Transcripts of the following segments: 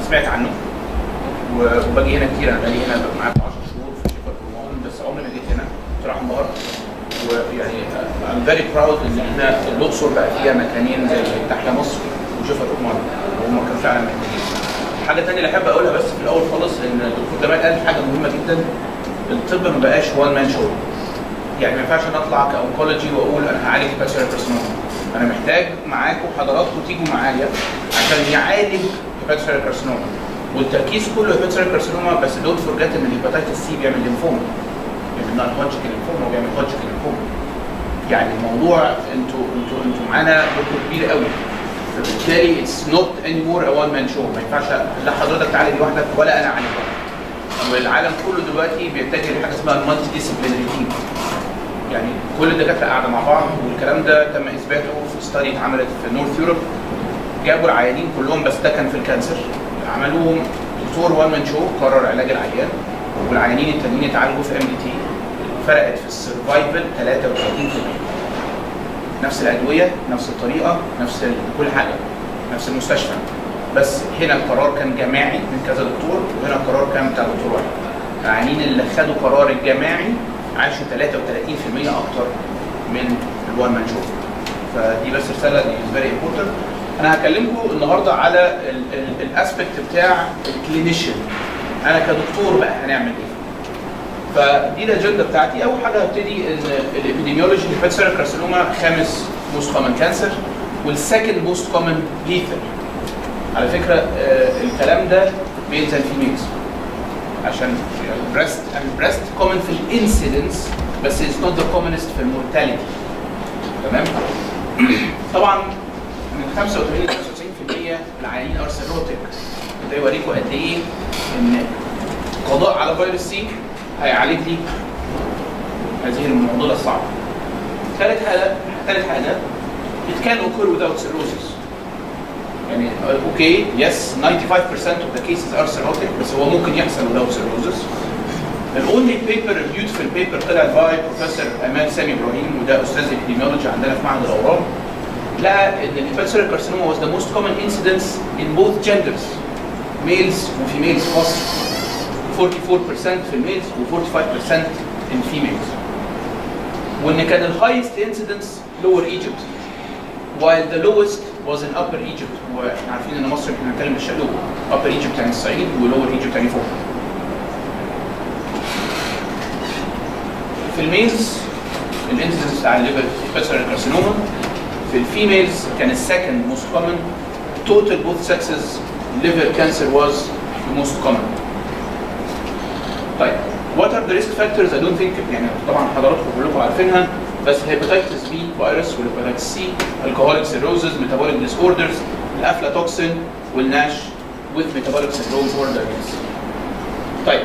سمعت عنه و- وباجي هنا كتير انا بقالي هنا معاك 10 شهور في شركه الرومان بس عمري ما جيت هنا بصراحه انبهرت ويعني I'm very proud ان احنا الاقصر بقى فيها مكانين زي تحيا مصر وشفا الرومان وهم كانوا فعلا محتاجين. حاجه ثانيه اللي احب اقولها بس في الاول خالص ان الدكتور جمال قال حاجه مهمه جدا الطب ما بقاش وان مان شو يعني ما ينفعش انا اطلع كاونكولوجي واقول انا هعالج هيباتيريال كارسينوما انا محتاج معاكم حضراتكم تيجوا معايا عشان يعالج هيباتيريال كارسينوما والتركيز كله هيباتيريال كارسينوما بس دونت فورجيت ان الهيباتيتس سي بيعمل ليمفوما بيعمل نون هوجكن ليمفوما وبيعمل هوجكن ليمفوما يعني الموضوع انتوا انتوا انتوا معانا دكتور كبير قوي فبالتالي اتس نوت اني مور ا وان مان شو ما ينفعش لا حضرتك تعالج لوحدك ولا انا اعالج لوحدي والعالم كله دلوقتي بيتجه لحاجه اسمها المالتي ديسيبلينري تيم يعني كل الدكاتره قاعده مع بعض والكلام ده تم اثباته في ستادي اتعملت في نورث يوروب جابوا العيانين كلهم بس ده كان في الكانسر عملوهم دكتور وان مان شو قرر علاج العيان والعيانين التانيين اتعالجوا في ام دي تي فرقت في السرفايفل 33% نفس الادويه نفس الطريقه نفس ال- كل حاجه نفس المستشفى بس هنا القرار كان جماعي من كذا دكتور وهنا القرار كان بتاع دكتور واحد العيانين اللي خدوا قرار الجماعي عاشوا 33% اكتر من الوان مان شو فدي بس رساله دي فيري امبورتنت انا هكلمكم النهارده على الاسبكت بتاع الكلينيشن انا كدكتور بقى هنعمل ايه فدي الاجنده بتاعتي اول حاجه هبتدي ان الابيديميولوجي الهيباتيريال كارسينوما خامس موست كومن كانسر والسكند موست كومن ليثر على فكره آه، الكلام ده ميلز اند فيميلز عشان البريست البريست كومن في الانسيدنس بس اتس نوت ذا كومنست في المورتاليتي تمام طبعا من 85 ل 95% العيانين ار سيروتيك ده يوريكم قد ايه ان قضاء على فيروس سي هيعالج لي هذه المعضله الصعبه. ثالث حاجه ثالث حاجه it can occur without cirrhosis. يعني اوكي يس 95% of the cases are cirrhotic بس هو ممكن يحصل without cirrhosis. الاونلي بيبر بيوتيفul بيبر طلع باي بروفيسور امان سامي ابراهيم وده استاذ ابيديميولوجي عندنا في معهد الاورام لقى ان الهيباتيريال كارسينوما was the most common incidence in both genders males وفيميلز في مصر 44% في الميلز و45% in females وان كان الهايست انسيدنس lower Egypt while the lowest was in upper Egypt واحنا عارفين ان مصر احنا بنتكلم بالشقلوب upper Egypt يعني الصعيد ولور Egypt يعني فوق في الميلز الانسيدنس بتاع الليفر هيباتيريال كارسينوما في الفيميلز كان السكند موست كومن total both sexes liver cancer was the most common طيب what are the risk factors I don't think يعني طبعا حضراتكم كلكم عارفينها بس هيباتيتس بي فيروس والهيباتيتس سي الكهوليك سيروزز ميتابوليك ديس اوردرز الافلاتوكسين والناش with metabolic syndrome or diabetes. طيب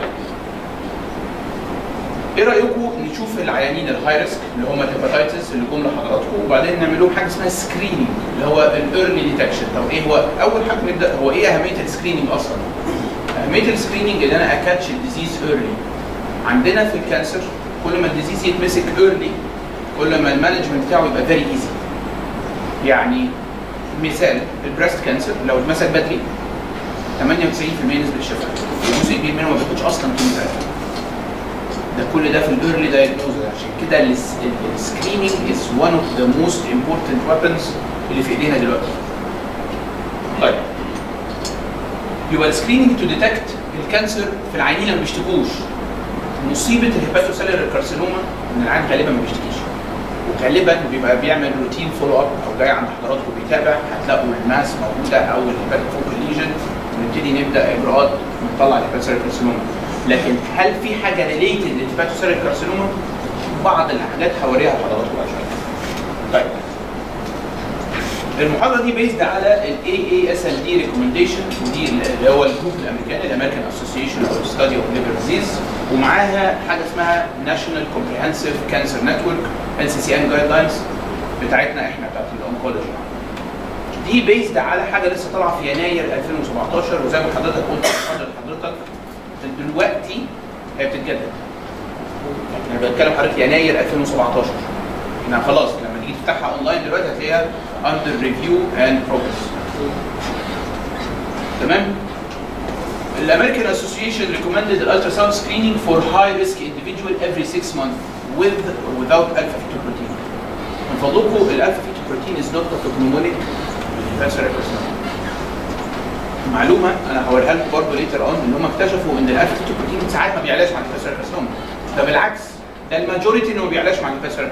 ايه رايكم نشوف العيانين الهاي ريسك اللي هم الهيباتيتس اللي جم لحضراتكم وبعدين نعمل لهم حاجه اسمها سكريننج اللي هو الايرلي ديتكشن طب ايه هو اول حاجه نبدا هو ايه اهميه السكريننج اصلا؟ اهميه السكريننج ان انا اكاتش الديزيز ايرلي عندنا في الكانسر كل ما الديزيز يتمسك ايرلي كل ما المانجمنت بتاعه يبقى فيري ايزي يعني مثال البريست كانسر لو اتمسك بدري 98% نسبه الشفاء جزء كبير منهم ما بياخدش اصلا كيموثيرابي ده كل ده في الايرلي دايجنوز عشان كده السكريننج از one اوف ذا موست امبورتنت ويبنز اللي في ايدينا دلوقتي. طيب يبقى السكريننج تو ديتكت الكانسر في العيانين اللي ما بيشتكوش مصيبه الهيباتوسيلر كارسينوما ان العيان غالبا ما بيشتكيش وغالبا بيبقى بيعمل روتين فولو اب او جاي عند حضراتكم بيتابع هتلاقوا الماس موجوده او الهيباتوفوكال ليجن ونبتدي نبدا اجراءات نطلع الهيباتوسيلر كارسينوما لكن هل في حاجه ريليتد للهيباتوسيلر كارسينوما؟ بعض الحاجات هوريها لحضراتكم بعد شويه. طيب المحاضره دي بيزد على الاي اي اس ال دي ريكومنديشن ودي اللي هو الجروب الامريكاني الامريكان اسوسيشن او ستادي اوف ليفر ديزيز ومعاها حاجه اسمها ناشونال كومبريهنسيف كانسر نتورك ان سي سي ان جايد لاينز بتاعتنا احنا بتاعت الاونكولوجي دي بيزد على حاجه لسه طالعه في يناير 2017 وزي ما حضرتك قلت حضرتك دلوقتي هي بتتجدد انا بتكلم حضرتك يناير 2017 احنا خلاص لما تيجي تفتحها اونلاين دلوقتي هتلاقيها under review and progress تمام الامريكان اسوسيشن recommended the ultrasound screening for high risk individual every 6 months with or without alpha fetoprotein. من فضلكم الالفا فيتوبروتين is not pathognomonic للفاسر معلومه انا هوريها لكم برضه ليتر اون ان هم اكتشفوا ان الالفا فيتوبروتين ساعات ما بيعلاش مع الفاسر ده بالعكس ده الماجوريتي انه ما بيعلاش مع الفاسر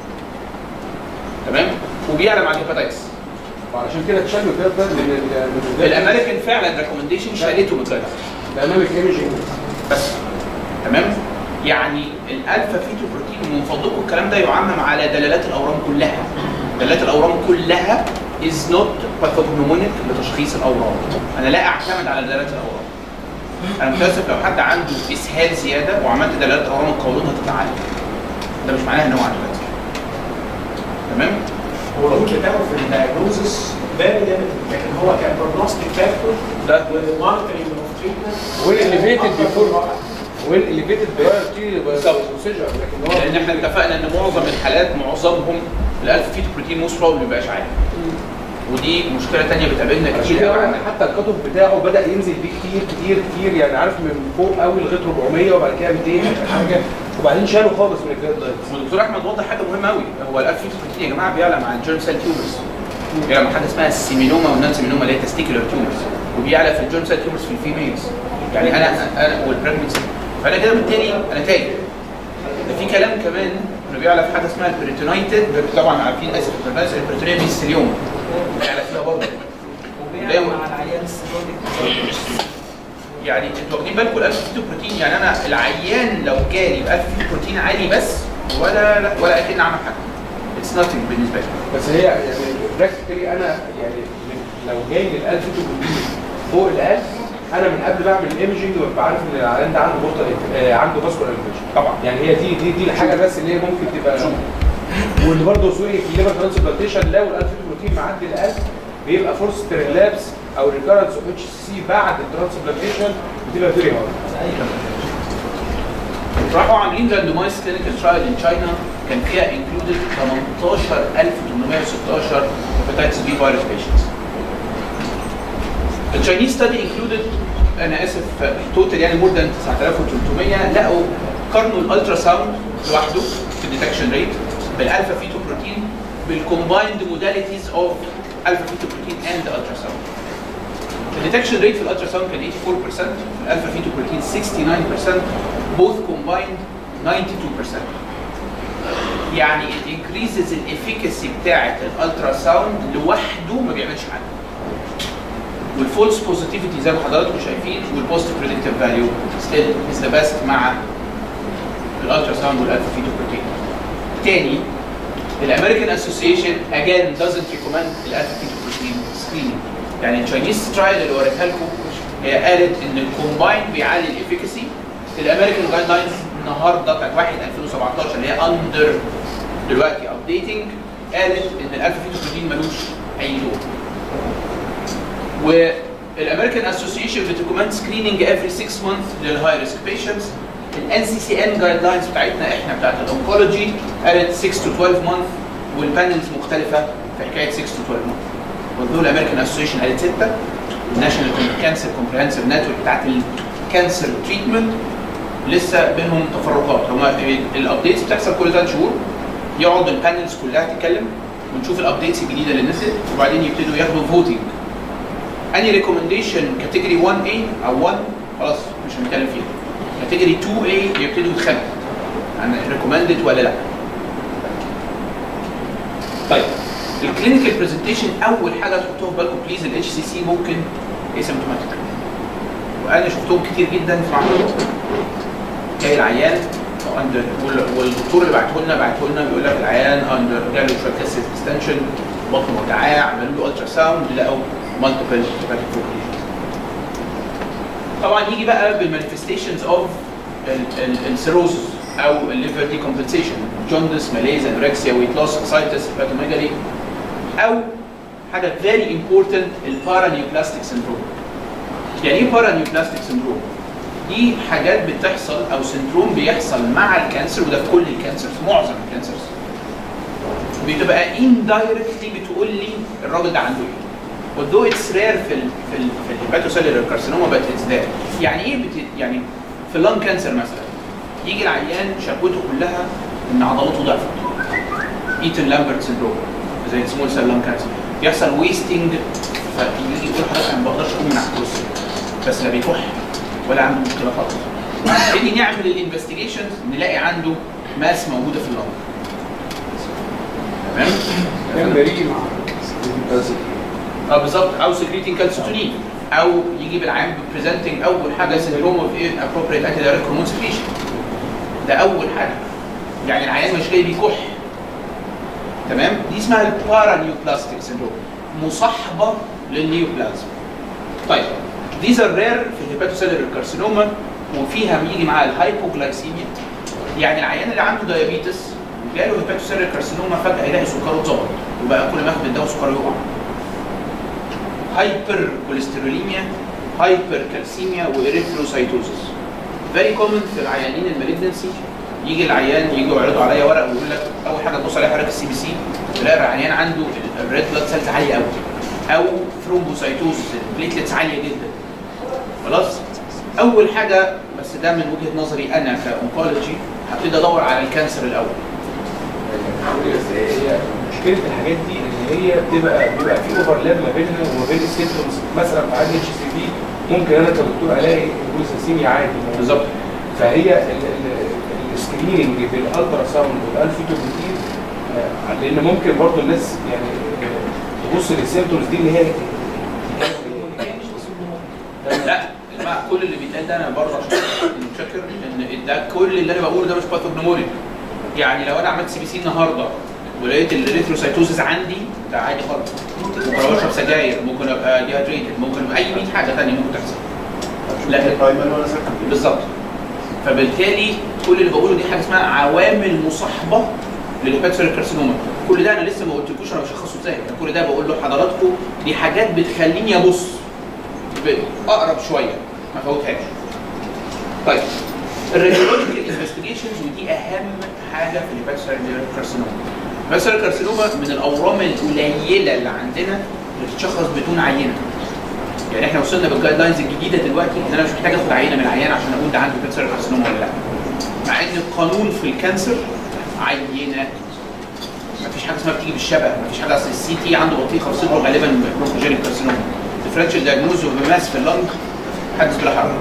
تمام وبيعلى مع الهيباتايتس وعشان كده اتشال من ده من ال- من ال- الامريكان فعلا ريكومنديشن شالته من الجايدلاينز الامامك ايمجنج بس تمام يعني الالفا فيتو بروتين ومن فضلكم الكلام ده يعمم على دلالات الاورام كلها دلالات الاورام كلها از نوت باثوجنومونيك لتشخيص الاورام انا لا اعتمد على دلالات الاورام انا متاسف لو حد عنده اسهال زياده وعملت دلالات اورام القولون هتتعالج ده مش معناه ان هو عنده كانسر تمام هو الرول بتاعه في الدايجنوزس فيري ليميتد لكن هو كان بروجنوستيك فاكتور ده ومونيتورنج اوف تريتمنت والاليفيتد بيفور والاليفيتد برايورتي بالظبط. بروسيجر لكن هو لان احنا اتفقنا ان معظم الحالات معظمهم الالفا فيتو بروتين موست بروبلي ما بيبقاش عالي ودي مشكله ثانيه بتقابلنا عشان كتير كده قوي هو حتى الكتب بتاعه بدا ينزل بيه كتير كتير كتير يعني عارف من فوق قوي لغايه 400 وبعد كده 200 حاجه وبعدين شالوا خالص من الجايد لاينز والدكتور احمد وضح حاجه مهمه قوي هو الالفا فيتو بروتين يا جماعه بيعلى مع الجيرم سيل تيومرز بيعلى مع حاجه اسمها السيمينوما والنون سيمينوما اللي هي تستيكولار تيومرز وبيعلى في الجيرم سيل تيومرز في الفيميلز يعني انا انا والبريجنسي فانا كده بالتالي انا تايه ده في كلام كمان انه بيعلى في حاجه اسمها البريتونايتد طبعا عارفين اسف البريتونيا ميستريوم بيعلى فيها برضه وبيعمل مع العيان السيروتيك يعني انتوا واخدين بالكم الالفا فيتو بروتين يعني انا العيان لو جالي بالفا فيتو بروتين عالي بس ولا لا ولا اكن عمل حاجه اتس نثينج بالنسبه لي بس هي يعني براكتيكالي انا يعني لو جاي للالف فوق الالف انا من قبل بعمل الايمجنج ببقى عارف ان العيان ده عنده بورتال آه عنده فاسكولار انفكشن طبعا يعني هي دي دي دي الحاجه بس اللي هي ممكن تبقى واللي برضه سوري في الليفر ترانسبلانتيشن لو الالف بروتين معدي الالف بيبقى فرصه الريلابس او ريكارنس اوف اتش سي بعد الترانسبلانتيشن بتبقى فيري هارد راحوا عاملين راندومايز كلينيكال ترايل ان تشاينا كان فيها انكلودد 18816 هيباتيتس بي فيروس بيشنتس التشاينيز ستادي انكلودد انا اسف توتال يعني مور ذان 9300 لقوا قارنوا الالترا ساوند لوحده في الديتكشن ريت بالالفا فيتو بروتين بالكومبايند موداليتيز اوف الفا فيتو بروتين اند الترا ساوند الديتكشن ريت في الالترا ساوند كان 84% في الالفا فيتو بروتين 69% both combined 92% يعني it increases الافيكاسي بتاعه الالترا ساوند لوحده ما بيعملش حاجه والفولس بوزيتيفيتي زي ما حضراتكم شايفين والبوزيتيف بريدكتيف فاليو ستيل از ذا بيست مع الالترا ساوند والالفا فيتو بروتين تاني الامريكان اسوسيشن again doesn't recommend الالفا فيتو بروتين سكريننج يعني التشاينيز ترايل اللي وريتها لكم هي قالت ان الكومباين بيعلي الافيكاسي الامريكان جايد لاينز النهارده بتاعت 1 2017 اللي هي اندر دلوقتي ابديتنج قالت ان الالفا فيتو بروتين ملوش اي دور والامريكان اسوسيشن بتريكومند سكريننج افري 6 مانث للهاي ريسك بيشنتس الان سي سي ان جايد لاينز بتاعتنا احنا بتاعت الاونكولوجي قالت 6 تو 12 مانث والبانلز مختلفه في حكايه 6 تو 12 مانث ودول الامريكان اسوسيشن قالت 6 الناشونال كانسر كومبريهنسيف نتورك بتاعت الكانسر تريتمنت لسه بينهم تفرقات هما الابديتس بتحصل كل ثلاث شهور يقعد البانلز كلها تتكلم ونشوف الابديتس الجديده اللي نزلت وبعدين يبتدوا ياخدوا فوتنج اني ريكومنديشن كاتيجوري 1A او 1 خلاص مش هنتكلم فيها كاتيجوري 2A يبتدوا يتخانقوا عن ريكومندد ولا لا طيب الكلينيكال برزنتيشن اول حاجه تحطوها في بالكم بليز الاتش سي سي ممكن اسيمتوماتيك وانا شفتهم كتير جدا في معمل جاي العيان اندر والدكتور اللي بعته لنا بعته لنا بيقول لك العيان اندر جاله شويه كاسيت ديستنشن بطنه وجعاه عملوا له الترا ساوند لقوا مالتيبل طبعا يجي بقى بالمانيفستيشنز اوف السيروسس او الليفر ديكومبنسيشن جوندس ماليز انوركسيا ويت لوس اسايتس هيباتوميجالي او حاجه فيري امبورتنت البارانيوبلاستيك سندروم يعني ايه بارانيوبلاستيك سندروم؟ دي حاجات بتحصل او سندروم بيحصل مع الكانسر وده في كل الكانسرز معظم الكانسرز بتبقى اندايركتلي بتقول لي الراجل ده عنده ايه although it's rare في ال في ال في الهيباتوسيلولار كارسينوما but it's there يعني ايه بت يعني في اللون كانسر مثلا يجي العيان شكوته كلها ان عضلاته ضعفت ايتن لامبرت سندروم زي السمول سيل لون كانسر يحصل ويستنج فيجي يقول حضرتك انا ما بقدرش اقوم من على الكرسي بس لا بيكح ولا عنده مشكله خالص نيجي نعمل الانفستيجيشنز نلاقي عنده ماس موجوده في اللون تمام كان بريء مع اه بالظبط او سكريتنج كالسيتونين او يجي بالعيان بريزنتنج اول حاجه سندروم اوف ايه ابروبريت انتي دايركت هرمون سكريشن ده اول حاجه يعني العيان مش جاي بيكح تمام دي اسمها البارانيوبلاستيك سندروم مصاحبه للنيوبلازم طيب these are rare في الهيباتوسيلولار كارسينوما وفيها بيجي معاها الهايبوجلايسيميا يعني العيان اللي عنده دايابيتس وجاله هيباتوسيلولار كارسينوما فجاه يلاقي سكره اتظبط وبقى كل ما ياخد الدواء سكره يقع هايبر كوليستروليميا هايبر كالسيميا واريثروسايتوزس فيري كومن في العيانين المالجنسي يجي العيان يجي يعرضوا عليا ورق ويقول لك اول حاجه تبص عليها حضرتك السي بي سي تلاقي العيان عنده الريد بلاد سيلز عاليه قوي او ثرومبوسايتوزس البليتلتس عاليه جدا خلاص اول حاجه بس ده من وجهه نظري انا كاونكولوجي هبتدي ادور على الكانسر الاول هي مشكله الحاجات دي ان هي بتبقى بيبقى في اوفرلاب ما بينها وما بين السيمتومز مثلا في عادي اتش سي في ممكن انا كدكتور الاقي الجلوسيميا عادي بالظبط فهي السكريننج بالالترا ساوند والالفيتوبروتين لان ممكن برضو الناس يعني آه، تبص للسيمتومز دي اللي هي لا يا جماعه كل اللي بيتقال ده انا برضه عشان متشكر ان ده كل اللي انا بقوله ده مش باثوجنومونيك يعني لو انا عملت سي بي سي النهارده ولقيت الريثروسايتوزس عندي ده عادي خالص ممكن ابقى بشرب سجاير ممكن ابقى ديهايدريتد ممكن أبقى اي 100 حاجه ثانيه ممكن تحصل لكن برايمر ولا سكندري بالظبط فبالتالي كل اللي بقوله دي حاجه اسمها عوامل مصاحبه للهيباتوسيلولار كارسينوما كل ده انا لسه ما قلتلكوش انا بشخصه ازاي أنا كل ده بقول له حضراتكم دي حاجات بتخليني ابص اقرب شويه ما فوتهاش طيب الراديولوجيكال انفستيجيشنز ودي اهم حاجه في الهيباتوسيلولار كارسينوما الهيباتوسيلولار كارسينوما من الاورام القليله اللي عندنا اللي بتتشخص بدون عينه يعني احنا وصلنا بالجايد لاينز الجديده دلوقتي ان انا مش محتاج اخد عينه من العيان عشان اقول ده عنده كانسر كارسينوما ولا لا مع ان القانون في الكانسر عينه مفيش حاجه اسمها بتيجي بالشبه مفيش حاجه اصل السي تي عنده بطيخه في صدره غالبا برونكوجينيك كارسينوما ديفرنشال دايجنوز وبماس في اللنج حدث بلا حرج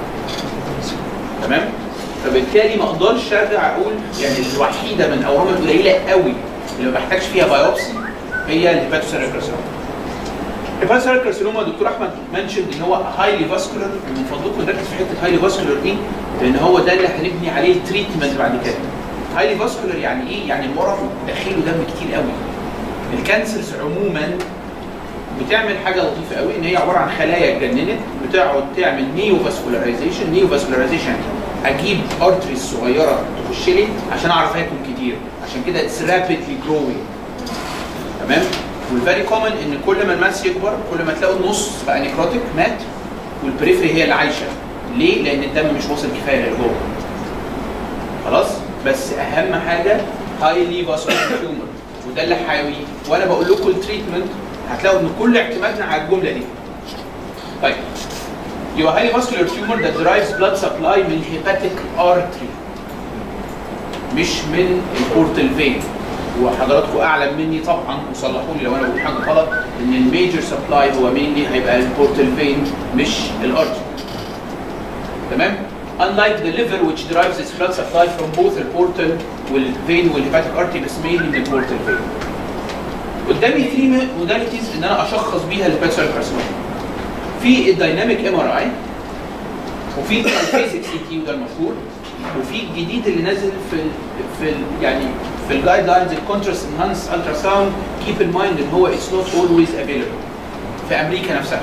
تمام فبالتالي ما اقدرش ارجع اقول يعني الوحيده من الاورام القليله قوي اللي ما بحتاجش فيها بايوبسي هي الهيباتوسيلولار كارسينوما الهيباتوسيلولار كارسينوما دكتور احمد منشن ان هو هايلي فاسكولار ومن فضلكم نركز في حته هايلي فاسكولار دي لان هو ده اللي هنبني عليه التريتمنت بعد كده هايلي فاسكولار يعني ايه؟ يعني المرض داخله دم كتير قوي الكانسرز عموما بتعمل حاجه لطيفه قوي ان هي عباره عن خلايا اتجننت بتقعد تعمل نيو فاسكولاريزيشن نيو فاسكولاريزيشن اجيب ارتريز صغيره تخش لي عشان اعرف اكل كتير عشان كده اتس رابيدلي جروينج تمام والفيري كومن ان كل ما الماس يكبر كل ما تلاقوا النص بقى نيكروتيك مات والبريفري هي اللي عايشه ليه؟ لان الدم مش واصل كفايه لجوه خلاص بس اهم حاجه هايلي فاسكولار تيومر وده اللي حيوي وانا بقول لكم التريتمنت هتلاقوا ان كل اعتمادنا على الجمله دي طيب يبقى هايلي فاسكولار تيومر that derives blood supply من hepatic artery مش من البورتال فين وحضراتكم اعلم مني طبعا وصلحوا لي لو انا بقول حاجه غلط ان الميجر سبلاي هو مينلي هيبقى البورتال فين مش الارتري تمام unlike the liver which derives its blood supply from both the portal والvein والhepatic artery بس mainly من البورتال vein. قدامي 3 modalities ان انا اشخص بيها الهيباتوسيلولار كارسينوما. في الدايناميك ام ار اي وفي الفيزيك سي تي وده المشهور وفي الجديد اللي نازل في ال في ال يعني في الجايد لاينز الكونتراست انهانس الترا ساوند كيب ان مايند ان هو اتس نوت اولويز افيلبل في امريكا نفسها.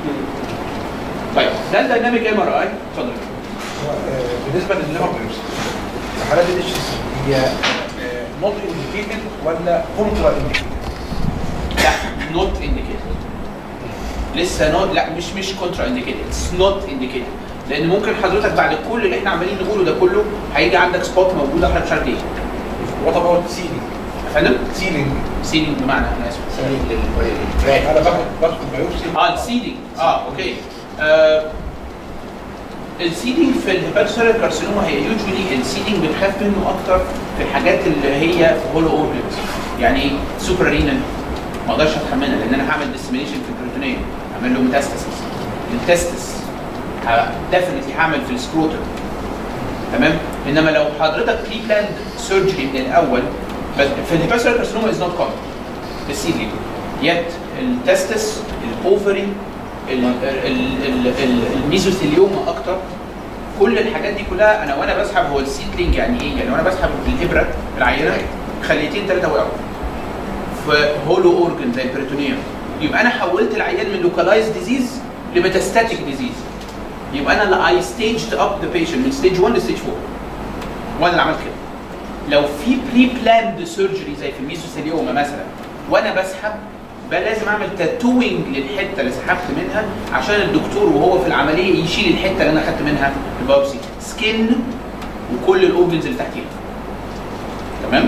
طيب ده الدايناميك ام ار اي اتفضل بالنسبه للليفر بيوبسي حالات الاتش هي نوت انديكيتد ولا كونترا انديكيتد؟ لا نوت انديكيتد لسه نوت لا مش مش كونترا انديكيتد اتس نوت انديكيتد لان ممكن حضرتك بعد كل اللي احنا عمالين نقوله ده كله هيجي عندك سبوت موجوده حضرتك مش عارف ايه وات اباوت سي دي؟ فندم سيلينج سيلينج بمعنى انا اسف انا باخد باخد بايوبسي اه السيدنج اه اوكي آه السيدنج في الهيباتوسيلر كارسينوما هي يوجولي السيدنج بنخاف منه اكتر في الحاجات اللي هي في هولو اورجنز يعني ايه سوبر رينال ما اقدرش اتحملها لان انا هعمل ديسمينيشن في البروتونيه هعمل له ميتاستاسيس التستس ديفنتلي هعمل في السكروتم تمام انما لو حضرتك بري بلاند سيرجري من الاول بس في الهيباتوسيلر كارسينوما از نوت كومن السيدنج يت التستس الاوفري ال- ال- ال- ال- الميزوثيليوما اكتر كل الحاجات دي كلها انا وانا بسحب هو السيدلينج يعني ايه؟ يعني وانا بسحب الابره العينه خليتين ثلاثه وقعوا في هولو اورجن زي البريتونيوم يبقى انا حولت العيان من لوكالايز ديزيز لميتاستاتيك ديزيز يبقى انا اي ستيجد اب ذا بيشنت من ستيج 1 لستيج 4 وانا اللي عملت كده لو في بري بلاند سيرجري زي في الميزوثيليوما مثلا وانا بسحب بقى لازم اعمل تاتوينج للحته اللي سحبت منها عشان الدكتور وهو في العمليه يشيل الحته اللي انا خدت منها الباوبسي سكين وكل الاورجنز اللي تحتيها تمام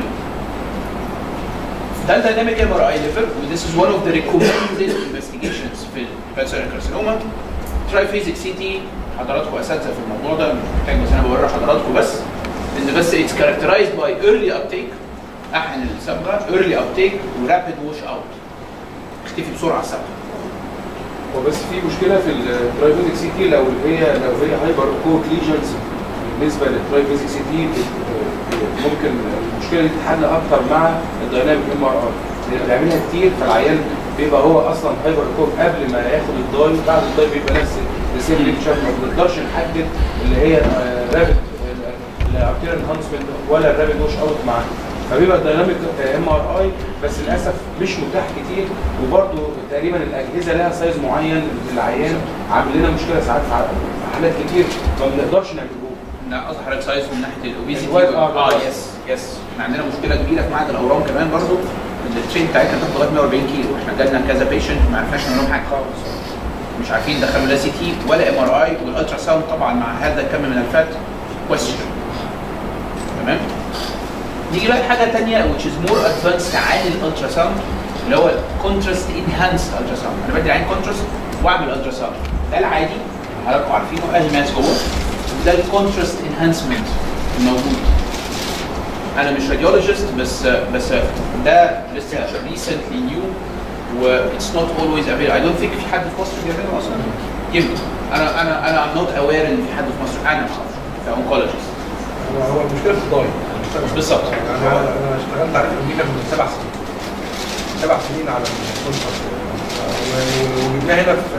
ده الدايناميك ام ار اي ليفر وذيس از one اوف ذا recommended investigations في الباتسيلر كارسينوما ترايفيزيك سي تي حضراتكم اساتذه في الموضوع ده مش محتاج بس انا بوري حضراتكم بس ان بس اتس characterized باي early uptake احن الصبغه early uptake ورابid wash out اختفي بسرعه الصبغه هو بس في مشكله في الترايفيزيك سي تي لو هي لو هي هايبر كوت ليجنز بالنسبه للترايفيزيك سي تي ممكن المشكله دي تتحل اكتر مع الدايناميك ام ار اي لان بيعملها كتير فالعيان بيبقى هو اصلا هايبر كوت قبل ما ياخد الداي بعد الداي بيبقى نفس السيم ليكشر ما بنقدرش نحدد اللي هي رابد الارتير انهانسمنت ولا الرابد وش اوت معاه فبيبقى الدايناميك ام ار اي بس للاسف مش متاح كتير وبرده تقريبا الاجهزه لها سايز معين للعيان عامل لنا مشكله ساعات في حالات كتير ما بنقدرش نعمله لا قصدي حضرتك سايز من ناحيه الاوبيزيتي الوايت ار. اه يس يس احنا عندنا مشكله كبيره في معهد الاورام كمان برضو ان الترين بتاعتنا تاخد لغايه 140 كيلو احنا جالنا كذا بيشنت ما عرفناش نعمل لهم حاجه خالص مش عارفين دخلوا لا سي تي ولا ام ار اي والالترا ساوند طبعا مع هذا الكم من الفات كويستشن تمام نيجي بقى لحاجه ثانيه which is more advanced عن الالترا ساوند اللي هو الكونتراست انهانسد الترا ساوند انا بدي العين كونتراست واعمل الترا ساوند ده العادي حضراتكم عارفينه اهي ماس جوه ده الكونتراست انهانسمنت الموجود انا مش راديولوجيست بس بس ده لسه ريسنتلي نيو و اتس نوت اولويز افيل اي دونت ثينك في حد في مصر بيعمله اصلا يمكن انا انا انا ام نوت اوير ان في حد في مصر انا ما اعرفش كاونكولوجيست هو هو المشكله في الضايع بالظبط يعني هو انا اشتغلت عليه في امريكا من سبع سنين سبع سنين على الكونتراست وجبناه هنا في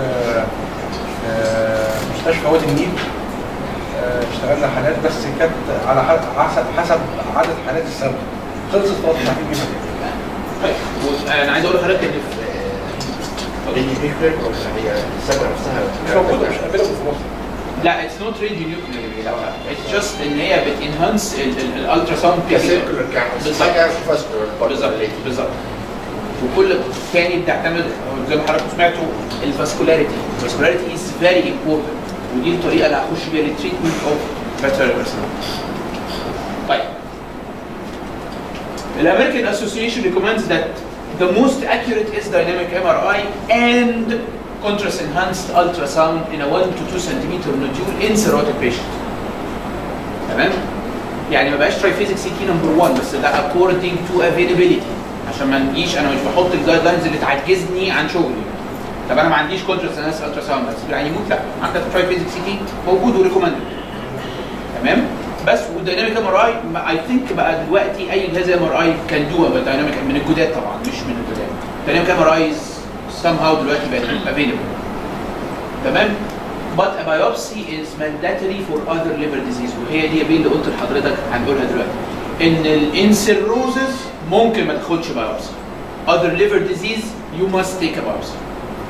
في مستشفى وادي النيل آه، اشتغلنا حالات بس كانت على حسب حسب عدد حالات السنه خلصت خلاص مش عارفين نجيبها تاني. طيب انا عايز اقول لحضرتك ان في اللي بيفرق ولا هي الثغره نفسها مش موجوده مش قابله في مصر لا اتس نوت راديو نيوكلير لا اتس جاست ان هي بتنهانس الالترا ساوند كسيركلر كامل بالظبط. حاجه فاسكولار بالظبط بالظبط وكل تاني بتعتمد زي ما حضراتكم سمعتوا الفاسكولاريتي الفاسكولاريتي از فيري امبورتنت ودي الطريقه اللي هخش بيها للتريتمنت اوف باتريال طيب الامريكان اسوسيشن recommends that the most accurate is dynamic MRI and contrast enhanced ultrasound in a 1 to 2 centimeter nodule in cirrhotic patient تمام يعني ما بقاش ترايفيزيك سي تي نمبر 1 بس ده according to availability عشان ما نجيش انا مش بحط الجايد لاينز اللي تعجزني عن شغلي طب انا ما عنديش كونتراست انس الترا ساوند بس يعني يموت لا عندك ترايفيزيك سي تي موجود وريكومندد تمام بس والدايناميك ام ار اي اي ثينك بقى دلوقتي اي جهاز ام ار اي كان دو دايناميك من الجداد طبعا مش من الجداد دايناميك ام ار اي somehow دلوقتي بقت available تمام but a biopsy is mandatory for other liver disease وهي دي اللي قلت لحضرتك هنقولها دلوقتي ان الانسيروزز ممكن ما تاخدش biopsy other liver disease you must take a biopsy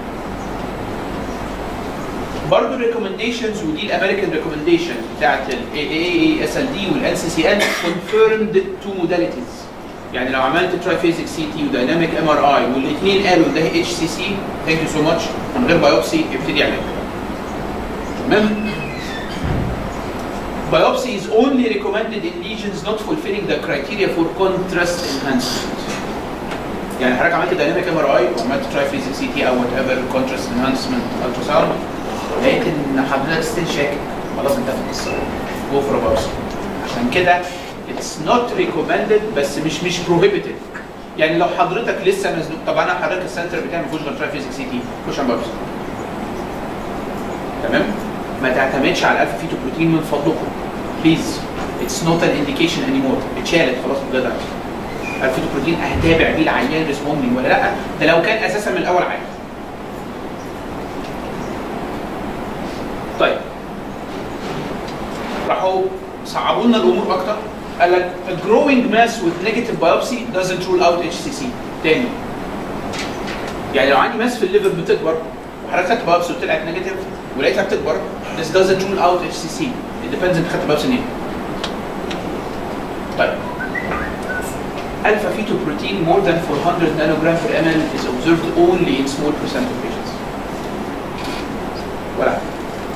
برضه الريكومنديشنز ودي الامريكان ريكومنديشن بتاعت ال AAASLD والان سي سي ان confirmed two modalities يعني لو عملت ترايفيزيك سي تي ودايناميك ام ار اي والاثنين قالوا ده اتش سي سي ثانك يو سو ماتش من غير بايوبسي ابتدي اعمل تمام biopsy is only recommended in lesions not fulfilling the criteria for contrast enhancement يعني حضرتك عملت دايناميك ام ار اي وعملت تراي سي تي او وات ايفر كونتراست انهانسمنت الترا ساوند لقيت ان حضرتك ستيل شاكك خلاص انت في القصه جو فور بايوبسي عشان كده اتس نوت ريكومندد بس مش مش بروهيبيتد يعني لو حضرتك لسه مزنوق طب انا حضرتك السنتر بتاعي ما فيهوش غير تراي سي تي خش على بايوبسي تمام ما تعتمدش على الالفا فيتو بروتين من فضلكم بليز اتس نوت ان انديكيشن اني مور اتشالت خلاص بجد الفيتو بروتين هتابع بيه العيان ريسبوندنج ولا لا ده لو كان اساسا من الاول عادي طيب راحوا صعبوا لنا الامور اكتر قال لك a growing mass with negative biopsy doesn't rule out HCC تاني يعني لو عندي ماس في الليفر بتكبر وحضرتك خدت بايوبسي وطلعت نيجاتيف ولقيتها بتكبر this doesn't rule out HCC it depends انت خدت بايوبسي منين طيب alpha fetoprotein more than 400 nanogram per ml is observed only in small percent of patients ولا حاجة.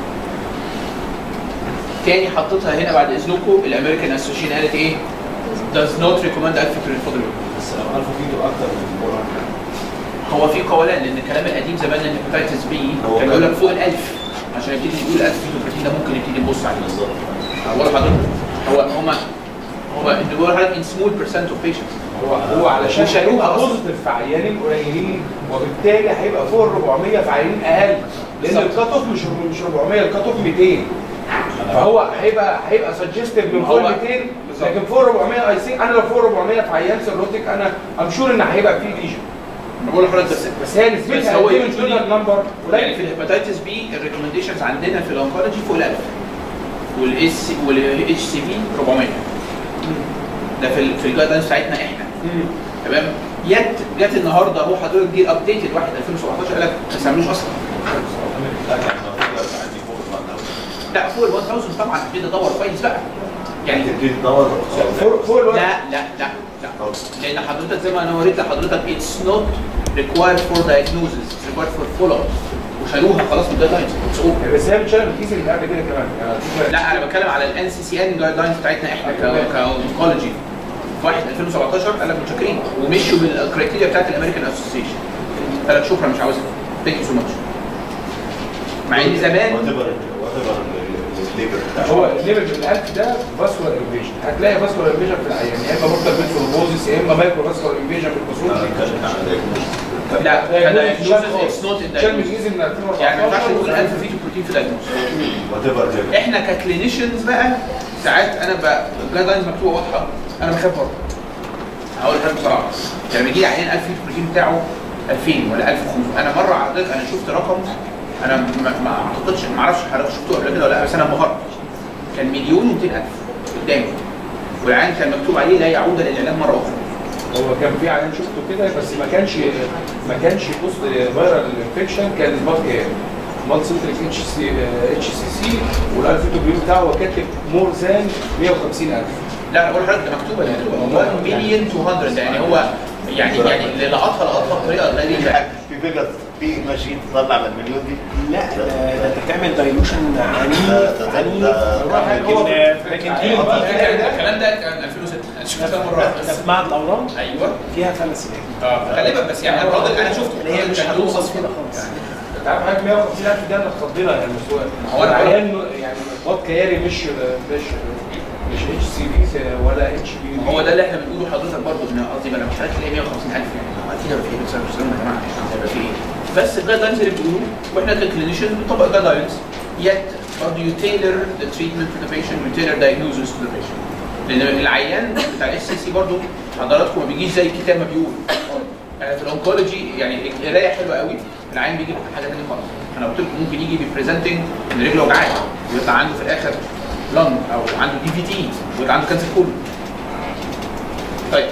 تاني حطيتها هنا بعد اذنكم الامريكان اسوشيشن قالت ايه؟ does not recommend alpha fetoprotein بس لو الفا فيتو اكتر من البوران هو في قولان لان الكلام القديم زمان ان هيباتيتس بي هو كان يقول لك كان- فوق ال 1000 عشان يبتدي يقول 1000 فيتوبروتين ده ممكن نبتدي نبص عليه بالظبط هقول لحضرتك هو هما هو اللي بيقول لحضرتك ان سمول برسنت اوف بيشنتس هو هو علشان وشالوها هيبقى أصلاً. بوزيتيف في عيانين قليلين وبالتالي هيبقى فوق ال 400 في عيانين اقل لان بالظبط. الكات اوف مش مش 400 الكات اوف 200 فهو هيبقى هيبقى سجستيف من فوق هو- 200 بالظبط. لكن فوق 400 اي سي انا لو فوق 400 في عيان سيروتيك انا ام شور ان هيبقى فيه ليجن بقول لحضرتك بس بس هي بس نسبتها هو قد ايه من usually- توتال نمبر يعني في قليل الهيباتيتس بي الريكومنديشنز عندنا في الانكولوجي فوق ال 1000 والاس والاتش سي بي 400 ده في ال- في الجايد لاينز بتاعتنا احنا تمام يت جت النهارده اهو حضرتك دي الابديتد واحد 2017 قال لك ما تستعملوش اصلا لا كان المفروض عندي فوق ال 1000 لا فوق ال 1000 طبعا تبتدي تدور كويس بقى يعني تبتدي تدور فوق فوق الوقت لا لا لا لا لان حضرتك زي ما انا وريت لحضرتك اتس نوت required for diagnosis it's required for follow up وشالوها خلاص من الجايد لاينز بس هي مش انا الكيس اللي قبل كده كمان يعني الفكرة- لا انا بتكلم على الان سي سي ان جايد لاينز بتاعتنا احنا كاونكولوجي في 1 2017 قال لك متشكرين ومشوا بالكريتيريا بتاعت الامريكان اسوسيشن قال لك شكرا مش عاوزها ثانك يو سو ماتش مع ان زمان وات ايفر وات ايفر الليبر هو الليفل من الالف ده فاسكولار انفيجن هتلاقي فاسكولار انفيجن في العيان يا اما بورتال بيتروبوزيس يا اما مايكرو فاسكولار انفيجن في الباسول لا كدايجنوزز اتس نوت ان شال من diagnosis. ايزي من 2014 يعني ما ينفعش نقول الف فيتو بروتين في دايجنوز وات ايفر ليبر احنا ككلينيشنز بقى ساعات انا بقى الجايد لاينز مكتوبه واضحه انا بخاف برضه هقول لك بصراحه لما يجي لي عيان 1000 فيتو بروتين بتاعه 2000 ولا 1500 انا مره حضرتك انا شفت رقم انا ما, ما اعتقدش ما اعرفش حضرتك شفته قبل كده ولا لا بس انا انبهرت كان مليون و الف قدامي والعيان كان مكتوب عليه لا يعود للعلاج مره اخرى هو كان في عيان شفته كده بس ما كانش ما كانش بوست فيرال انفكشن كان سبات كام مال سنتريك اتش سي اتش سي سي والالفيتوبيوم بتاعه هو كاتب مور ذان 150000 لا انا بقول لحضرتك ده مكتوبه دي مكتوبه 1 مليون 200 يعني هو يعني يعني اللي لقطها لقطها بطريقه غريبه في فيجر في ماشين تطلع من المليون دي لا ده ده انت بتعمل دايلوشن عنيف ده- ده- عنيف ده- لكن لكن دي الكلام ده كان 2006 انا شفتها مره ده في معهد الاورام ايوه فيها خمس سنين اه غالبا بس يعني الراجل انا شفته اللي هي مش كان هتوصف كده خالص انت عارف حاجه 150000 ده انا اتخضينا يعني بس هو هو أنا بقول- العيان يعني بط كياري مش مش مش اتش سي بي ولا اتش بي هو ده اللي احنا بنقوله لحضرتك برضه ان قصدي بقى لما حضرتك تلاقي 150000 يعني هو اكيد هيبقى في بيكسر بس يا جماعه هيبقى في ايه بس الجايد لاينز اللي بتقوله واحنا ككلينيشن بنطبق الجايد لاينز yet برضه you tailor the treatment to the patient you tailor diagnosis to the patient لان العيان بتاع الاس سي سي برضه حضراتكم ما بيجيش زي الكتاب ما بيقول يعني في الانكولوجي يعني القرايه حلوه قوي العيان بيجي حاجه ثانيه خالص انا قلت لكم ممكن يجي بيبريزنتنج ان رجله وجعاه ويطلع عنده في الاخر لنج او عنده دي في تي ويطلع عنده كانسر كله طيب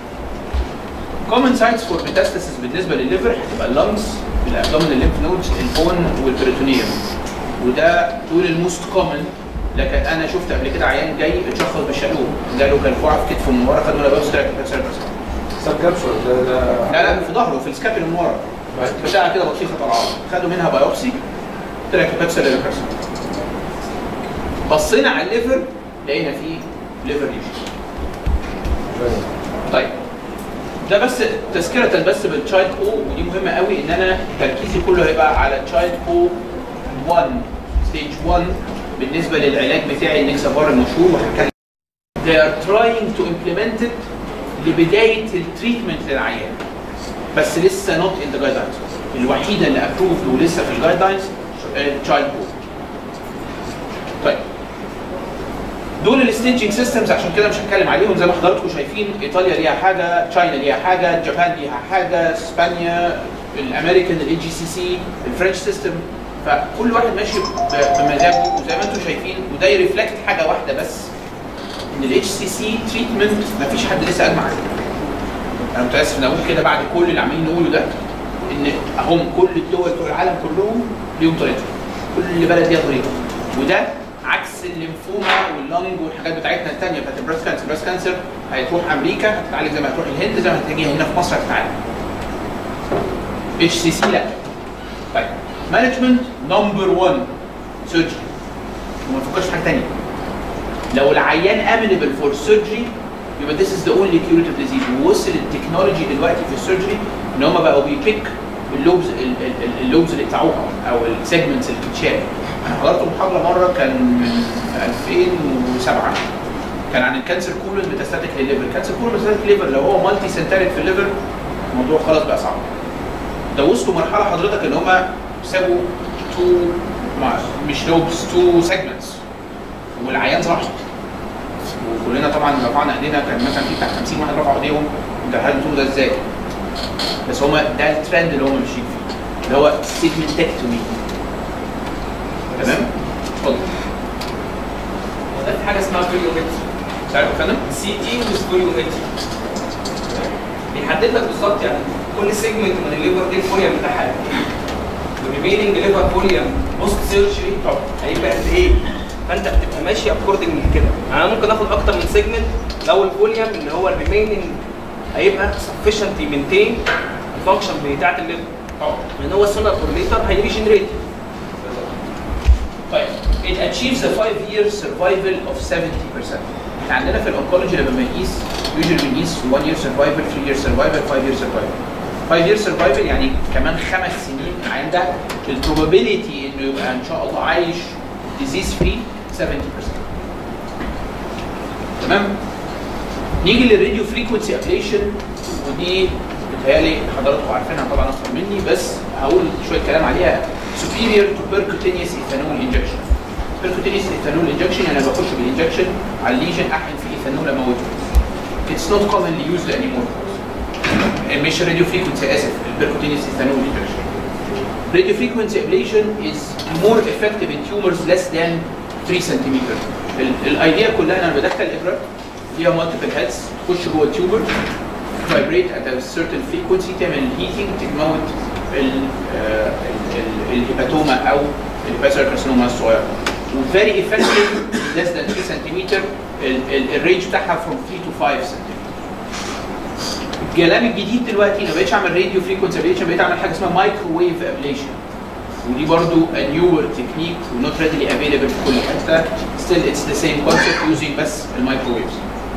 common sites for metastasis بالنسبه للليفر هتبقى اللنجز الابدومينال الليمف نودز البون والبريتونيوم وده دول الموست كومن لكن انا شفت قبل كده عيان جاي اتشخص بالشقلوب جاله كلفوعه في كتفه من ورا خدوا له بس سب كابسول ده ده لا لا في ظهره في السكابل من ورا بتاع كده بطيخه طالعه خدوا منها بايوبسي طلع كابسل للكارسينوما بصينا على الليفر لقينا فيه ليفر ليجن طيب ده بس تذكرة بس بالتشايلد او ودي مهمة قوي ان انا تركيزي كله هيبقى على تشايلد او 1 ستيج 1 بالنسبة للعلاج بتاعي النكسافار المشهور وهتكلم they are trying to implement it لبداية التريتمنت للعيان بس لسه not in the guidelines الوحيدة اللي approved ولسه في الجايد لاينز تشايلد او طيب دول الستيجنج سيستمز عشان كده مش هتكلم عليهم زي ما حضراتكم شايفين ايطاليا ليها حاجه تشاينا ليها حاجه جابان ليها حاجه اسبانيا الامريكان الاي جي سي سي الفرنش سيستم فكل واحد ماشي ب- بمزاجه وزي ما انتم شايفين وده يرفلكت حاجه واحده بس ان الاتش سي سي تريتمنت مفيش حد لسه اجمع عليه انا متاسف ان اقول كده بعد كل اللي عمالين نقوله ده ان هم كل الدول بتوع العالم كلهم ليهم طريقتهم كل بلد ليها طريقه وده عكس الليمفوما واللنج والحاجات بتاعتنا الثانيه بتاعت البريست كانسر البريست كانسر هتروح امريكا هتتعالج زي ما هتروح الهند زي ما هتيجي هنا في مصر هتتعالج اتش سي سي لا طيب مانجمنت نمبر 1 سيرجري وما نفكرش في حاجه ثانيه لو العيان امنبل فور سيرجري يبقى this is the only curative disease ووصل التكنولوجي دلوقتي في السيرجري ان هم بقوا بيبيك اللوبز ال- ال- ال- اللوبز اللي بتاعوها او السيجمنتس اللي بتتشال انا حضرت محاضره مره كان من 2007 كان عن الكانسر كولون ميتاستاتيك للليفر الكانسر كولون ميتاستاتيك ليفر لو هو مالتي سنتريك في الليفر الموضوع خلاص بقى صعب ده وصلوا مرحله حضرتك ان هم سابوا تو مش لوبز تو سيجمنتس والعيان راح وكلنا طبعا رفعنا ايدينا كان مثلا في بتاع 50 واحد رفعوا ايديهم انت هتقول ده ازاي؟ بس هما ده الترند اللي هم ماشيين فيه اللي هو سيجمنتكتومي تمام؟ اتفضل ده في حاجه اسمها فيليومتري تعرف يا فندم؟ سي تي وسفوليومتري بيحدد لك بالظبط يعني كل سيجمنت من الليفر دي الفوليوم بتاعها قد ايه والريميننج ليفر فوليوم بوست سيرجري هيبقى قد ايه فانت بتبقى ماشي اكوردنج من كده يعني انا ممكن اخد اكتر من سيجمنت لو الفوليوم اللي هو الريميننج هيبقى سفشنت يمنتين الفانكشن بتاعت الليفر لان هو سونر اور ليتر هيريجنريت طيب it achieves a 5 year survival of 70% احنا عندنا في الانكولوجي لما بنقيس usually بنقيس 1 year survival 3 year survival 5 year survival 5 year survival يعني كمان خمس سنين عند البروبابيلتي انه يبقى ان شاء الله عايش disease free 70% تمام نيجي للراديو فريكونسي ابليشن ودي بتهيألي حضراتكم عارفينها طبعا اكتر مني بس هقول شويه كلام عليها superior to percutaneous ethanol injection percutaneous ethanol injection يعني انا بخش بالانجكشن على الليجن احقن في ايثانول اموته it's not commonly used anymore مش راديو فريكونسي اسف البركوتينيوس ايثانول injection radio frequency ablation is more effective in tumors less than 3 سنتيمتر الايديا كلها انا بدخل ابره ليها مالتيبل هيدز تخش جوه التيوبر vibrate at a certain frequency تعمل heating تموت ال- آه، ال- ال- الهيباتوما او الباسر كارسينوما الصغيره وفيري effective less than 3 سنتيمتر الرينج بتاعها from 3 to 5 سنتيمتر الكلام الجديد دلوقتي ما بقتش اعمل راديو فريكونسي ابليشن بقيت اعمل حاجه اسمها مايكروويف ابليشن ودي برضو a newer technique و not readily available في كل حته still it's the same concept using بس المايكروويفز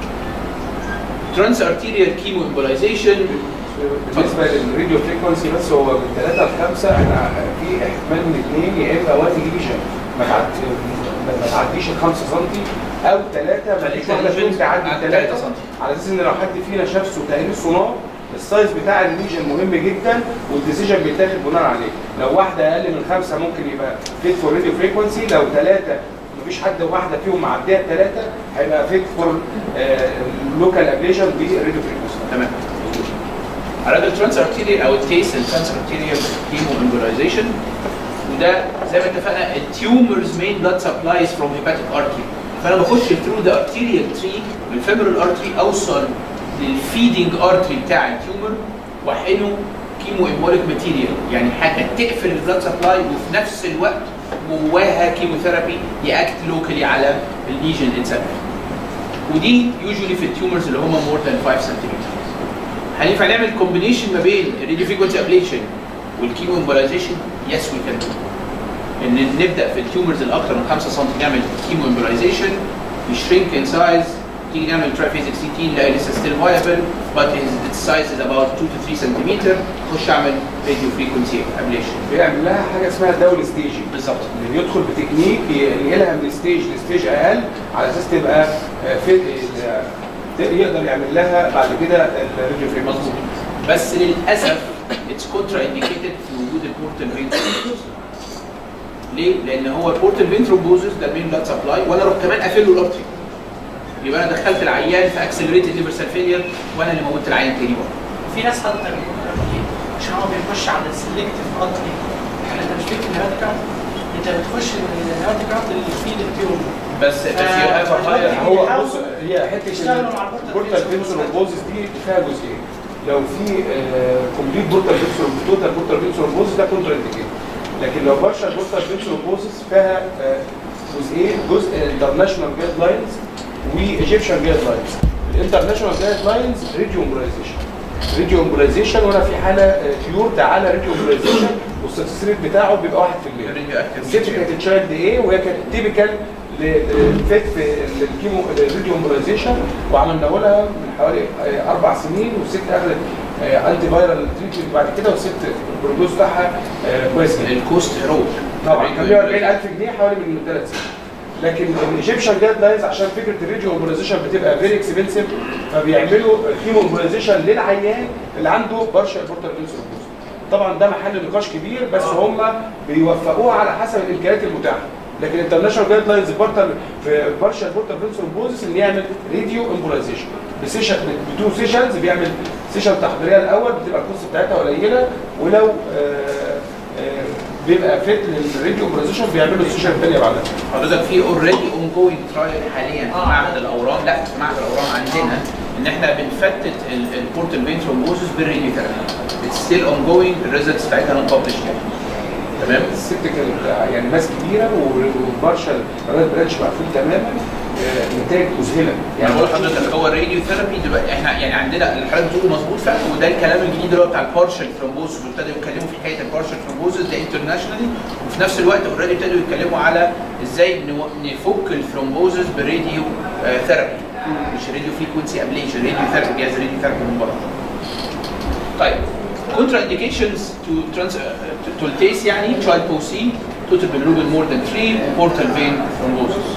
trans arterial chemoembolization بالنسبه للراديو فريكونسي بس هو من 3 ل 5 احنا في احتمال من اثنين يا اما وان ليجن ما تعدي ما تعديش ال 5 سم او ثلاثه ما فيش واحده فيهم تعدي عند 3 3 سم على اساس ان لو حد فينا شاف تقرير سونار السايز بتاع الليجن مهم جدا والديسيجن بيتاخد بناء عليه لو واحده اقل من خمسه ممكن يبقى فيت فور راديو فريكونسي لو ثلاثه مفيش حد واحده فيهم معديه الثلاثه هيبقى فيت فور لوكال ابليشن براديو فريكونسي تمام على الترانس ارتيريال او التيس الترانس ارتيريال كيمو امبولايزيشن وده زي ما اتفقنا التيومرز مين بلاد سبلايز فروم هيباتيك ارتري فانا بخش ثرو ذا ارتيريال تري بالفيمورال ارتري اوصل للفيدنج ارتري بتاع التيومر واحقنه كيمو امبوليك ماتيريال يعني حاجه تقفل البلاد سبلاي وفي نفس الوقت جواها كيموثيرابي ياكت لوكالي على الليجن اتسلف ودي يوجولي في التيومرز اللي هم مور ذان 5 سنتيمتر هينفع نعمل كومبينيشن ما بين الراديو فريكونسي ابليشن والكيمو امبولايزيشن يس وي كان ان نبدا في التيومرز الاكثر من 5 سم نعمل كيمو امبولايزيشن يشرينك ان سايز تيجي نعمل ترايفيزيك سي تي نلاقي لسه ستيل فايبل but his size is about 2 to 3 سنتيمتر خش اعمل راديو فريكونسي ابليشن بيعمل لها حاجه اسمها داون ستيجنج بالظبط اللي يدخل بتكنيك ينقلها من ستيج لستيج اقل على اساس تبقى آه، في ال- يقدر يعمل لها بعد كده الراديو فريكونسي مظبوط بس للاسف اتس كونترا انديكيتد في وجود البورتال فين ليه؟ لان هو البورتال فين ثرومبوزس ده المين بلاد سبلاي وانا اروح كمان قافل له الارتري يبقى انا دخلت العيان في اكسلريتد ليفر سيل فيلير وانا اللي موتت العيان تاني برضه في ناس حتى عشان هو بيخش على السلكتيف ارتري يعني انت مش بتكتب نيوتيكارد انت بتخش النيوتيكارد اللي فيه التيوم بس بس يبقى آه، هو بيحاولوا بص هي حته يشتغلوا مع البورتال البورتال فين فينسرومبوزس دي فيها جزئين لو في كومبليت بورتال فينسرومبوزس توتال بورتال فينسرومبوزس ده كونتر انديكيتد لكن لو بارشال بورتال فينسرومبوزس فيها آه، جزئين جزء انترناشونال جايد لاينز وايجيبشن جايد لاينز الانترناشونال جايد لاينز ريديو امبولايزيشن ريديو امبولايزيشن وانا في حاله بيور ده على ريديو امبولايزيشن والستاتس ريت بتاعه بيبقى 1% الراديو اكتف الست كانت تشايلد ايه وهي كانت تيبيكال فيت في الكيمو الراديو امبولايزيشن وعملنا لها من حوالي آه، اربع سنين والست اخذت انتي فايرال تريتمنت بعد كده والست البروجنوز بتاعها آه، كويس جدا الكوست هيرويك طبعا كان 140000 جنيه حوالي من ثلاث سنين لكن الايجيبشن جايد لاينز عشان فكره الراديو امبولايزيشن بتبقى فيري اكسبنسيف فبيعملوا الكيمو امبولايزيشن للعيان اللي عنده بارشال بورتال فينسروبوز طبعا ده محل نقاش كبير بس هم بيوفقوه على حسب الامكانيات المتاحه لكن الانترناشونال جايد لاينز بارتال في بارشال بورتال فينسروبوزس ان يعمل راديو امبولايزيشن بسيشن بتو سيشنز بيعمل سيشن تحضيريه الاول بتبقى الكوست بتاعتها قليله ولو آه، آه، بيبقى فيت للراديو امبولايزيشن بيعملوا السيشن الثانيه بعدها حضرتك في اوريدي اون جوينج ترايل حاليا في معهد الاورام لا في معهد الاورام عندنا ان احنا بنفتت البورتال فين ثرومبوزس بالراديو ثيرابي اتس ستيل اون جوينج الريزلتس بتاعتها نون ببلش يعني تمام الست كانت يعني ناس كبيره وبارشال راد برانش مقفول تماما آه، نتائج مذهله يعني بقول لحضرتك هو الراديو ثيرابي دلوقتي احنا يعني عندنا اللي حضرتك بتقوله مظبوط فعلا وده الكلام الجديد اللي هو بتاع البارشل ثرومبوزس وابتدوا يتكلموا في حكايه البارشل ثرومبوزس ده انترناشونالي وفي نفس الوقت اوريدي ابتدوا يتكلموا على ازاي نو- نفك الثرومبوزس بالراديو آه ثيرابي مش راديو فريكونسي ابليشن راديو ثيرابي جهاز راديو ثيرابي من بره طيب كونترا انديكيشنز تو ترانس تو التيس يعني تشايلد بوسي توتال بالروبن مور ذان 3 وبورتال فين ثرومبوزس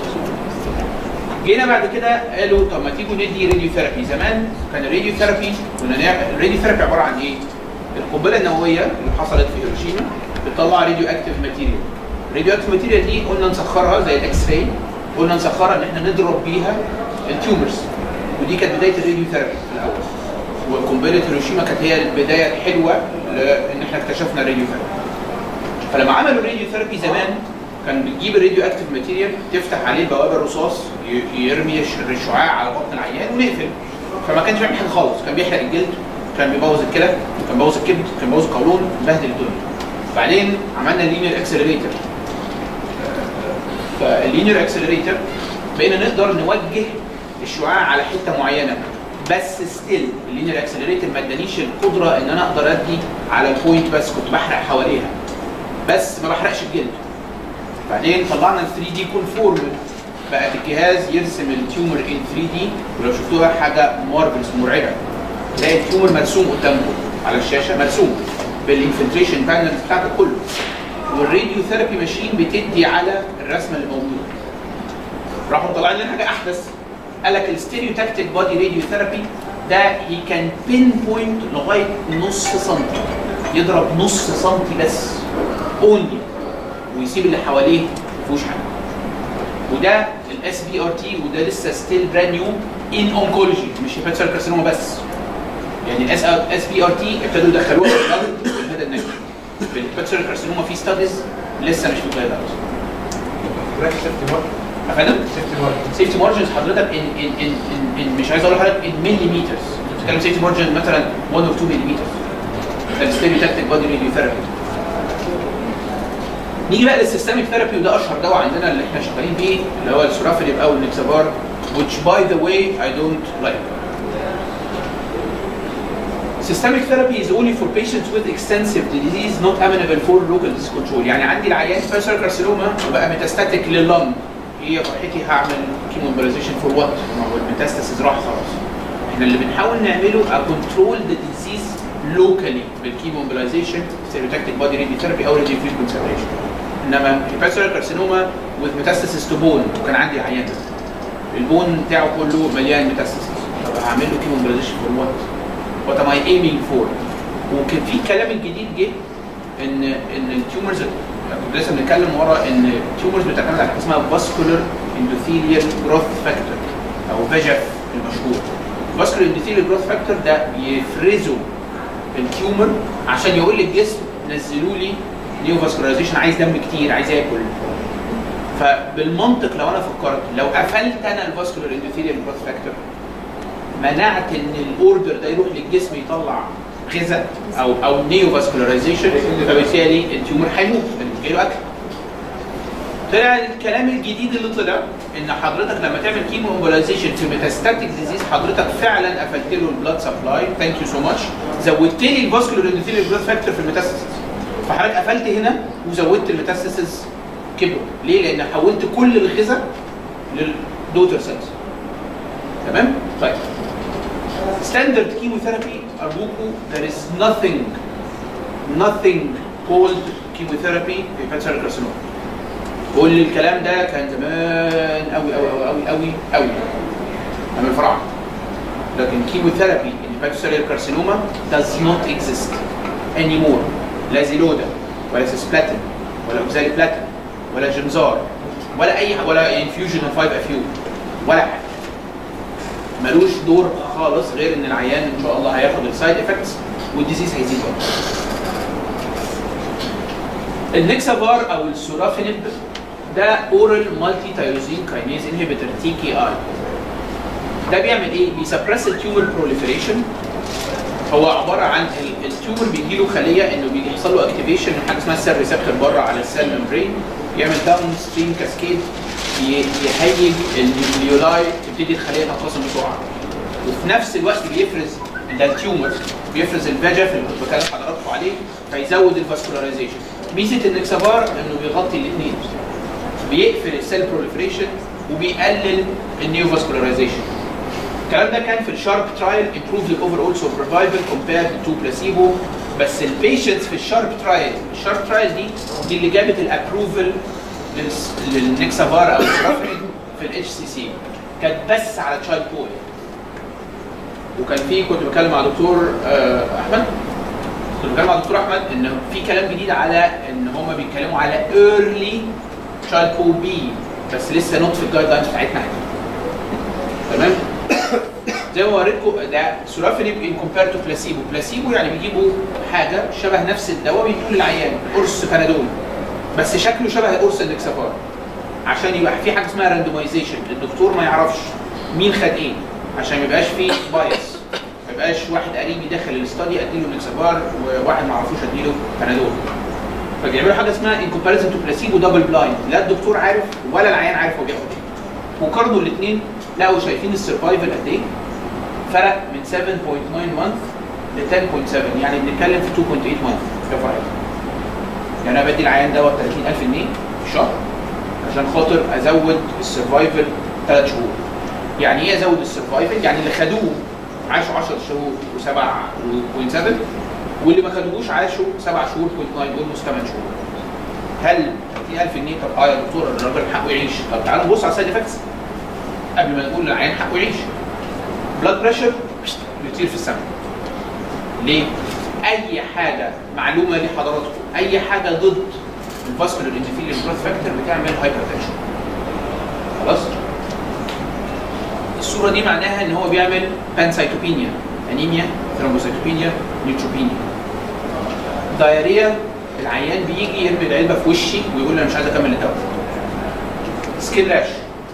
جينا بعد كده قالوا طب ما تيجوا ندي راديو ثيرابي زمان كان الراديو ثيرابي كنا نعمل الراديو ثيرابي عباره عن ايه؟ القنبله النوويه اللي حصلت في هيروشيما بتطلع راديو اكتيف ماتيريال الراديو اكتيف ماتيريال دي قلنا نسخرها زي الاكس راي قلنا نسخرها ان احنا نضرب بيها التيومرز ودي كانت بدايه الراديو ثيرابي في الاول وقنبله هيروشيما كانت هي البدايه الحلوه لان احنا اكتشفنا الراديو ثيرابي فلما عملوا الراديو ثيرابي زمان كان بتجيب الراديو اكتيف ماتيريال تفتح عليه بوابه الرصاص ي- يرمي الش- الشعاع على بطن العيان ونقفل فما كانش بيعمل حاجه خالص كان بيحرق الجلد كان بيبوظ الكلى كان بيبوظ الكبد كان بيبوظ القولون بهدل الدنيا بعدين عملنا اللينير اكسلريتر فاللينير اكسلريتر بقينا نقدر نوجه الشعاع على حته معينه بس ستيل اللينير اكسلريتر ما ادانيش القدره ان انا اقدر ادي على البوينت بس كنت بحرق حواليها بس ما بحرقش الجلد بعدين طلعنا ال 3 دي كونفورم بقى الجهاز يرسم التيومر ان 3 دي ولو شفتوها حاجه مارفلز مرعبه تلاقي التيومر مرسوم قدامكم على الشاشه مرسوم بالانفلتريشن بانل بتاعته كله والراديو ثيرابي ماشين بتدي على الرسمه اللي موجوده راحوا مطلعين لنا حاجه احدث قال لك الستيريو تاكتيك بودي راديو ثيرابي ده هي كان بين بوينت لغايه نص سنتي يضرب نص سنتي بس اونلي ويسيب اللي حواليه ما فيهوش حاجه وده الاس بي ار تي وده لسه ستيل براند نيو ان اونكولوجي مش هيبات سيل كارسينوما بس يعني الاس اس بي ار تي ابتدوا يدخلوها في البلد والهيد النجم في الهيبات سيل كارسينوما في ستاديز لسه مش في البلد دلوقتي سيفتي ماركت افندم سيفتي ماركت سيفتي مارجنز حضرتك ان ان ان ان, إن مش عايز اقول لحضرتك ان مليمترز انت بتتكلم سيفتي مارجن مثلا 1 اور 2 مليمترز ده الستيريوتاكتيك بودي راديو ثيرابي نيجي بقى للسيستميك ثيرابي وده اشهر دواء عندنا اللي احنا شغالين بيه اللي هو السورافيليب او النكسابار which by the way I don't like Systemic therapy is only for patients with extensive disease not amenable for local disease control يعني عندي العيان فيرسال كارسينوما وبقى ميتاستاتيك لللنج هي فرحتي هعمل كيموبلايزيشن فور وات؟ ما هو الميتاستاسيس راح خلاص احنا اللي بنحاول نعمله كنترول ذا ديزيز لوكالي بالكيموبلايزيشن ستيريوتاكتيك بودي ريدي ثيرابي او ريدي فري كونسنتريشن انما الفيرسال كارسينوما with metastasis to bone وكان عندي عيان ده البون بتاعه كله مليان ميتاستاسيس طب هعمل له كيموبلايزيشن فور وات؟ وات ام اي ايمينج فور وكان في كلام الجديد جه ان ان التيومرز كنا لسه بنتكلم ورا ان التيومرز بتعتمد على حاجه اسمها فاسكولار اندوثيليال جروث فاكتور او فيجف المشهور فاسكولار اندوثيليال جروث فاكتور ده بيفرزه التيومر عشان يقول للجسم نزلوا لي نيو فاسكولايزيشن عايز دم كتير عايز ياكل فبالمنطق لو انا فكرت لو قفلت انا الفاسكولار اندوثيليال جروث فاكتور منعت ان الاوردر ده يروح للجسم يطلع غذاء او او نيو فاسكولارايزيشن فبالتالي التيومر هيموت لان جاي له اكل طلع الكلام الجديد اللي طلع ان حضرتك لما تعمل كيمو امبولايزيشن في ميتاستاتيك ديزيز حضرتك فعلا قفلت له البلاد سبلاي ثانك يو سو ماتش زودت لي الفاسكولار اندوثيليال بلاد فاكتور في الميتاستاسيس فحضرتك قفلت هنا وزودت الميتاستاسيس كبروا ليه؟ لان حولت كل الغذاء للدوتر سيلز تمام؟ طيب ستاندرد كيموثيرابي ارجوكم there is nothing nothing called chemotherapy في باتشر كارسينوما كل الكلام ده كان زمان قوي قوي قوي قوي قوي من الفراعنه لكن كيموثيرابي in hepatocellular carcinoma does not exist anymore لا زيلودا ولا سيسبلاتين ولا اوكزالي بلاتين ولا جنزار ولا اي ولا انفيوجن 5 افيو ولا حاجه ملوش دور خالص غير ان العيان ان شاء الله هياخد السايد افكتس والديزيز هيزيد برضه. النكسافار او السورافينيب ده اورال مالتي تايروزين كاينيز انهبيتور تي كي اي ده بيعمل ايه؟ بيسبرس التيومر بروليفريشن هو عباره عن ال- التيومر بيجي له خليه انه بيجي يحصل له اكتيفيشن من حاجه اسمها السيل ريسبتور بره على السيل ممبرين يعمل داون ستريم كاسكيد يهيج النيولاي تبتدي الخليه تنقسم بسرعه وفي نفس الوقت بيفرز ده التيومر بيفرز الفيجف اللي كنت بكلم حضراتكم عليه فيزود الفاسكولاريزيشن ميزه النكسافار انه بيغطي الاثنين بيقفل السيل بروليفريشن وبيقلل النيو فاسكولاريزيشن الكلام ده كان في الشارب ترايل improves the overall survival compared to placebo بس البيشنتس في الشارب ترايل الشارب ترايل دي دي اللي جابت الابروفل للنكسافار او السرافرين في الاتش سي سي كانت بس على تشايلد بوي وكان في كنت بتكلم مع دكتور آه، احمد كنت بتكلم مع دكتور احمد ان في كلام جديد على ان هم بيتكلموا على early تشايلد بو بي بس لسه نوت في الجايد لاينز بتاعتنا احنا تمام زي ما وريتكم ده سورافينيب ان كومبير تو بلاسيبو بلاسيبو يعني بيجيبوا حاجه شبه نفس الدواء بيدوه للعيان قرص بنادول بس شكله شبه قرص النكسافار عشان يبقى في حاجه اسمها راندومايزيشن الدكتور ما يعرفش مين خد ايه عشان ما يبقاش فيه بايس ما يبقاش واحد قريبي داخل الاستادي اديله نكسافار وواحد ما اعرفوش اديله بنادول فبيعملوا حاجه اسمها ان كومباريزن تو بلاسيبو دبل بلايند لا الدكتور عارف ولا العيان عارف هو بياخد ايه وقارنوا الاثنين لقوا شايفين السرفايفل قد ايه فرق من 7.9 مانث ل 10.7 يعني بنتكلم في 2.8 مانث كفايه يعني انا بدي العيان دوت 30000 جنيه في الشهر عشان خاطر ازود السرفايفل ثلاث شهور يعني ايه ازود السرفايفل؟ يعني اللي خدوه عاشوا 10 شهور و7 و.7 واللي ما خدوهوش عاشوا 7 شهور 0.9 اولموست 8 شهور هل 30000 جنيه طب اه يا دكتور الراجل حقه يعيش طب تعالوا نبص على السايد افكتس قبل ما نقول للعيان حقه يعيش بلاد بريشر بيطير في السماء ليه؟ اي حاجه معلومه لحضراتكم اي حاجه ضد الفاسكولار اندوثيليال جروث فاكتور بتعمل هايبرتنشن خلاص الصوره دي معناها ان هو بيعمل بانسايتوبينيا انيميا ثرومبوسايتوبينيا نيوتروبينيا دايريا العيان بيجي يرمي العلبه في وشي ويقول لي انا مش عايز اكمل الدواء سكين راش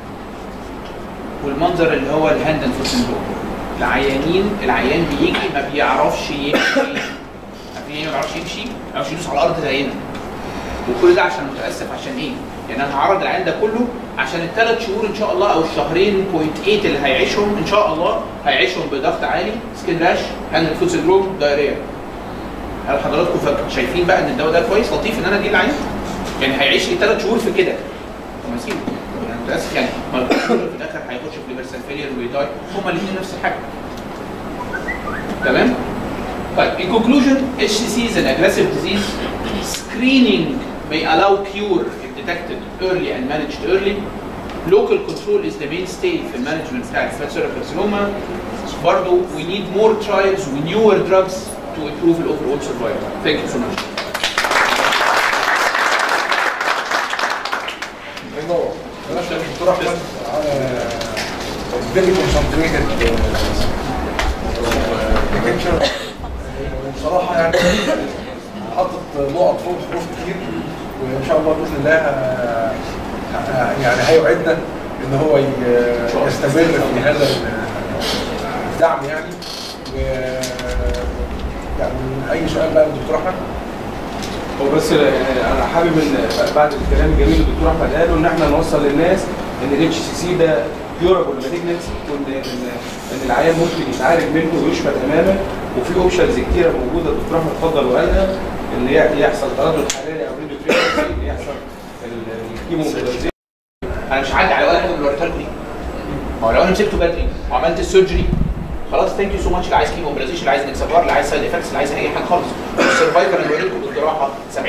والمنظر اللي هو الهاند اند فوت سندروم العيانين العيان بيجي ما بيعرفش يمشي ما بيعرفش يمشي ما بيعرفش يدوس على الارض زينا وكل ده عشان متاسف عشان ايه؟ يعني انا هعرض العيان ده كله عشان الثلاث شهور ان شاء الله او الشهرين بوينت 8 اللي هيعيشهم ان شاء الله هيعيشهم بضغط عالي سكين راش هاند فود سندروم دايريا هل حضراتكم فاك- شايفين بقى ان الدواء ده كويس لطيف ان انا اديه العيان يعني هيعيش لي ثلاث شهور في كده طب ما اسيبه يعني متاسف يعني ما الثلاث شهور في الاخر هيخش في ليفرسال فيلير ويداي هما الاثنين نفس الحاجه تمام طيب in conclusion HCC is an aggressive disease screening may allow cure if detected early and managed early local control is the mainstay في المانجمنت بتاع الفاتسورا كارسينوما برضه we need more trials with newer drugs to improve the overall survival thank you so much الله بلاش الدكتور احمد على فيري كونسنتريتد بيكتشر بصراحه يعني حاطط نقط فوق حروف كتير وان شاء الله باذن الله آه، آه، يعني هيوعدنا ان هو ي- يستمر في هذا الدعم يعني و يعني اي سؤال بقى للدكتور احمد هو بس يعني انا حابب ان بعد الكلام الجميل اللي الدكتور احمد قاله ان احنا نوصل للناس ان الاتش سي سي ده كيورابل مالجنسي وان ان ان العيان ممكن يتعالج منه ويشفى تماما وفي اوبشنز كتيره موجوده الدكتور احمد اتفضل وقالها ان ي- يحصل تردد حراري او ريدو فريكونسي يحصل الكيمو انا مش هعدي على ولا حاجه من اللي وريتها لكم دي ما هو لو انا مسكته بدري وعملت السيرجري خلاص ثانك يو سو ماتش اللي عايز كيمو اوبريزيشن اللي عايز نكسبار اللي عايز سايد افكتس اللي عايز اي حاجه خالص السرفايفر اللي وريتكم بالجراحه 70%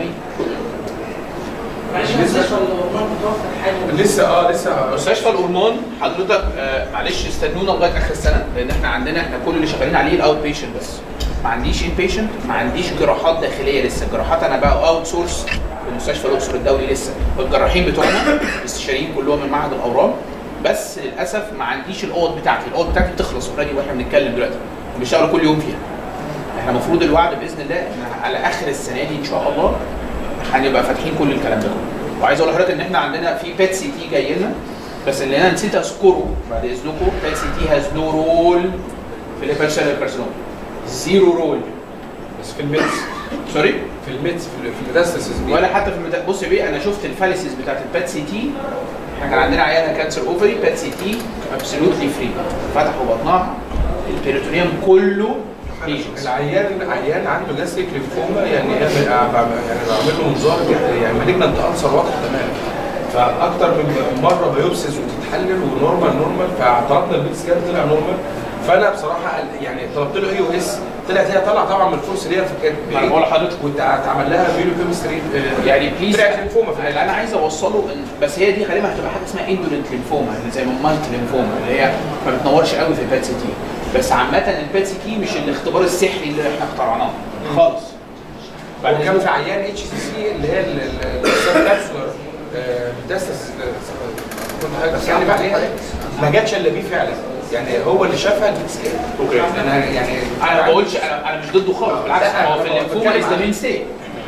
معلش مستشفى الأورمان بتوفر حاجه لسه اه لسه مستشفى الهرمون حضرتك آه معلش استنونا لغايه اخر السنه لان احنا عندنا احنا كل اللي شغالين عليه الاوت بيشنت بس ما عنديش ان بيشنت ما عنديش جراحات داخليه لسه الجراحات انا بقى اوت سورس في مستشفى الاقصر الدولي لسه والجراحين بتوعنا الاستشاريين كلهم من معهد الاورام بس للاسف ما عنديش الاوض بتاعتي الاوض بتاعتي بتخلص اوريدي واحنا بنتكلم دلوقتي وبيشتغلوا كل يوم فيها احنا المفروض الوعد باذن الله ان على اخر السنه دي ان شاء الله هنبقى فاتحين كل الكلام ده كله وعايز اقول لحضرتك ان احنا عندنا في بيت سي تي جاي لنا بس اللي انا نسيت اذكره بعد اذنكم بيت سي تي هاز نو رول في الهيباتوسيلر كارسينوما زيرو رول بس في الميدز سوري في الميدز في ال- في الميتاستاسيس ولا حتى في المتا... بص يا بيه انا شفت الفاليسيز بتاعت البات سي تي احنا كان عندنا عيانه كانسر اوفري بات سي تي ابسولوتلي فري فتحوا بطنها البيريتونيوم كله ليجنز العيان العيان عنده جاستريك ليمفوما يعني هي ب- بعمل- يعني بعمل له منظار جد- يعني مالجنت انسر واضح تماما فاكتر من مره بيبسز وتتحلل ونورمال نورمال فاعترضنا البيت سكان طلع نورمال فانا بصراحه قال- يعني طلبت له اي او اس طلعت هي طالعه طبعا من الفرصه اللي هي فكانت ما انا بقول لحضرتك واتعمل لها بيلو كيمستري يعني بليز طلعت ليمفوما في اللي الآخر. انا عايز اوصله ان بس هي دي غالبا هتبقى حاجه اسمها اندولنت ليمفوما اللي زي مالت ليمفوما اللي هي ما بتنورش قوي في البات سي تي بس عامه البات سي تي مش الاختبار السحري اللي احنا اخترعناه خالص بعد كان في عيان اتش سي سي اللي هي السبكابسولر ميتاستاسيس كنت حضرتك بتتكلم عليها ما جاتش الا بيه فعلا يعني هو اللي شافها البيت سكان اوكي انا يعني انا ما بقولش انا انا مش ضده خالص بالعكس لا، هو في أنا الليمفوما بتكلم از ذا عن- مين ستي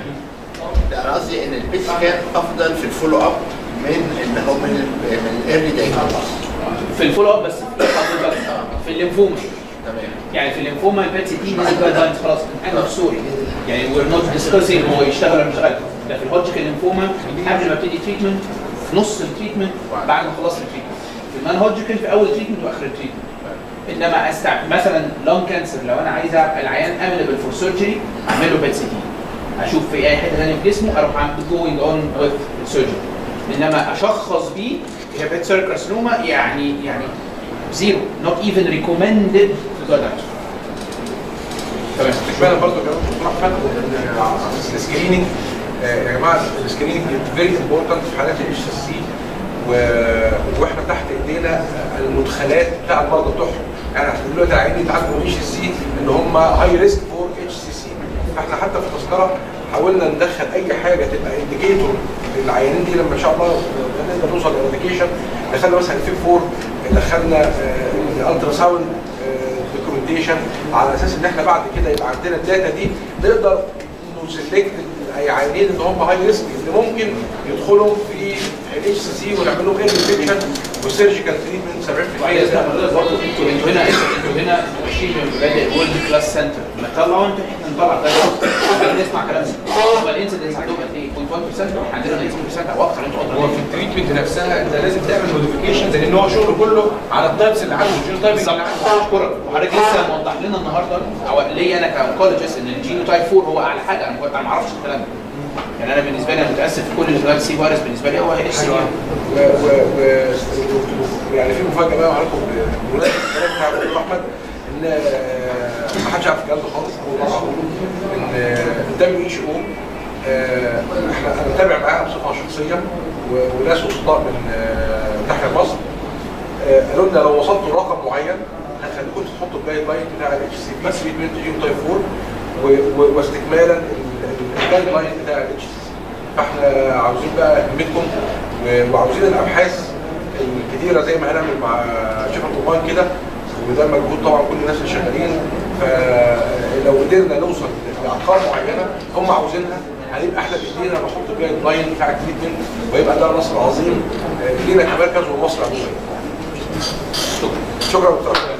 لا انا قصدي ان البيت كان افضل في الفولو اب من ان هو من ال- من الايرلي دايجنوستس في الفولو اب بس في حضرتك في الليمفوما تمام يعني في الليمفوما البات سي تي نزل جايد لاينز خلاص انا في سوري يعني وير نوت ديسكسينج هو يشتغل ولا مش يشتغل ده في الهوجكن ليمفوما قبل ما ابتدي تريتمنت في نص التريتمنت بعد ما خلصت التريتمنت في المان هوجكن في اول تريتمنت واخر التريتمنت انما استع مثلا لون كانسر لو انا عايز أعمل- العيان امينبل فور سيرجري اعمل له بات سي تي اشوف في اي حته ثانيه في جسمه اروح اعمل جوينج اون وذ سيرجري انما اشخص بيه هي بيت سيرك كارسينوما يعني يعني زيرو نوت ايفن ريكومندد تو جاد تمام اشمعنى برضه كلام الدكتور احمد ان على اساس السكريننج آه، يا جماعه السكريننج فيري امبورتنت في حالات الاتش اس سي واحنا تحت ايدينا المدخلات بتاع المرضى بتوعهم يعني احنا دلوقتي عايزين يتعالجوا من اتش اس سي ان هم هاي ريسك فور اتش سي سي فاحنا حتى في التذكره حاولنا ندخل اي حاجه تبقى انديكيتور للعيانين دي لما ان شاء الله نقدر نوصل للإنديكيشن دخلنا مثلا في 4 دخلنا الالترا ساوند دوكيومنتيشن على اساس ان احنا بعد كده يبقى عندنا الداتا دي نقدر نسلكت العيانين ان هم هاي ريسك اللي ممكن يدخلوا في الاتش سي سي ونعمل لهم انفكشن وسيرجيكال تريتمنت 70% وبعدين حضرتك برضه انتوا انتوا هنا انتوا هنا ماشيين من مبادئ الورلد كلاس سنتر ما طلعوا انتوا احنا نطلع ده احنا نسمع كلام هو الانسيدنس عندهم قد ايه؟ 0.5% عندنا 90% او اكتر انتوا هو ادرى في التريتمنت نفسها انت لازم تعمل موديفيكيشن لان هو شغله كله على التايبس اللي عنده الجينو تايب اللي عنده اشكرك وحضرتك لسه موضح لنا النهارده او ليا انا كاونكولوجيست ان الجينو تايب 4 هو اعلى حاجه انا كنت انا ما اعرفش الكلام ده يعني انا بالنسبه لي انا متاسف في كل اللي سي فيروس بالنسبه لي هو اتش سي و و و يعني في مفاجاه بقى معاكم بمناسبه الكلام بتاع دكتور احمد ان آه، ما حدش عارف الكلام ده خالص هو مرة أقوله ان آه، الدم اتش او احنا انا متابع معاها بصفه شخصيه و- وناس وسطاء من آه، ناحيه مصر آه، قالوا لنا لو وصلتوا لرقم معين هنخليكم تحطوا الجايد لاين بتاع الاتش سي بي تريتمنت جين تايب 4 و- و- واستكمالا الجايد لاين بتاع الاتش سي فاحنا عاوزين بقى همتكم و- وعاوزين الابحاث الكتيره زي ما هنعمل مع شيخ الطوفان كده وده مجهود طبعا كل الناس اللي شغالين فلو قدرنا نوصل لارقام معينه هم عاوزينها هنبقى احنا بايدينا نحط الجايد لاين بتاع التريتمنت ويبقى ده نصر عظيم آه، لينا كمركز ومصر عموما شكرا شكرا دكتور